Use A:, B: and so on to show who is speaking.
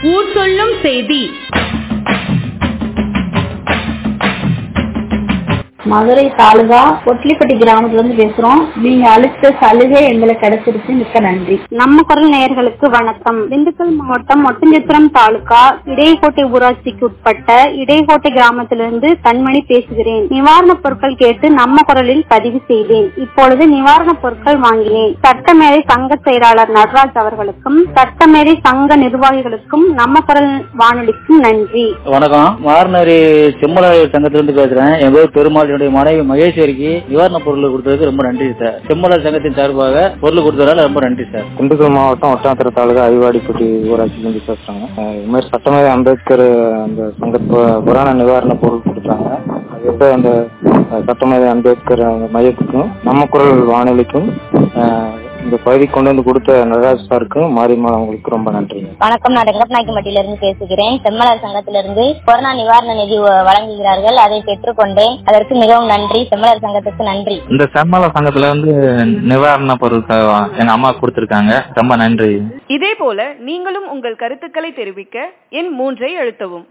A: ஊர் சொல்லும் செய்தி
B: மதுரை தாலுகா ஒட்லிப்பட்டி கிராமத்துல இருந்து பேசுறோம் நீங்க அளித்த சலுகை எங்களுக்கு கிடைச்சிருச்சு மிக்க நன்றி
C: நம்ம குரல் நேயர்களுக்கு வணக்கம் திண்டுக்கல் மாவட்டம் ஒட்டஞ்சத்திரம் தாலுகா இடையகோட்டை ஊராட்சிக்கு உட்பட்ட இடையகோட்டை கிராமத்திலிருந்து தன்மணி பேசுகிறேன் நிவாரணப் பொருட்கள் கேட்டு நம்ம குரலில் பதிவு செய்தேன் இப்பொழுது நிவாரணப் பொருட்கள் வாங்கினேன் சட்டமேதை சங்க செயலாளர் நடராஜ் அவர்களுக்கும் சட்டமேதை சங்க நிர்வாகிகளுக்கும் நம்ம குரல் வானொலிக்கும் நன்றி
D: வணக்கம் மார்னரி செம்மலாளர் சங்கத்திலிருந்து பேசுறேன் என் பேர் பெருமாள் என்னுடைய மனைவி மகேஸ்வரிக்கு நிவாரண பொருள் கொடுத்ததுக்கு ரொம்ப நன்றி சார் செம்மலாளர் சங்கத்தின் சார்பாக பொருள் கொடுத்ததால ரொம்ப நன்றி சார்
E: திண்டுக்கல் மாவட்டம் ஒட்டாத்திர தாலுகா ஐவாடிப்பட்டி ஊராட்சியிலிருந்து பேசுறாங்க அஹ் இது மாதிரி சட்டமேதை அம்பேத்கர் அந்த சங்க பு- புராண நிவாரண பொருள் கொடுத்தாங்க அது எப்ப அந்த அஹ், சட்டமேதை அம்பேத்கர் அந்த மையத்துக்கும் நம்ம குரல் வானொலிக்கும் அஹ், இந்த பகுதி கொண்டு வந்து கொடுத்த நடராஜ் சாருக்கும் மாரியம்மா அவங்களுக்கு ரொம்ப நன்றி
F: வணக்கம் நான் ரெங்கப்பநாயக்கம்பட்டியில இருந்து பேசுகிறேன் செம்மலர் சங்கத்திலிருந்து கொரோனா நிவாரண நிதி வ- வழங்குகிறார்கள் அதை பெற்றுக்கொண்டேன் அதற்கு மிகவும் நன்றி செம்மலர் சங்கத்துக்கு நன்றி
G: இந்த செம்மல சங்கத்துல வந்து நிவாரண பொருட்கள் எங்க அம்மா கொடுத்திருக்காங்க ரொம்ப நன்றி
A: இதே போல நீங்களும் உங்கள் கருத்துக்களை தெரிவிக்க எண் மூன்றை அழுத்தவும்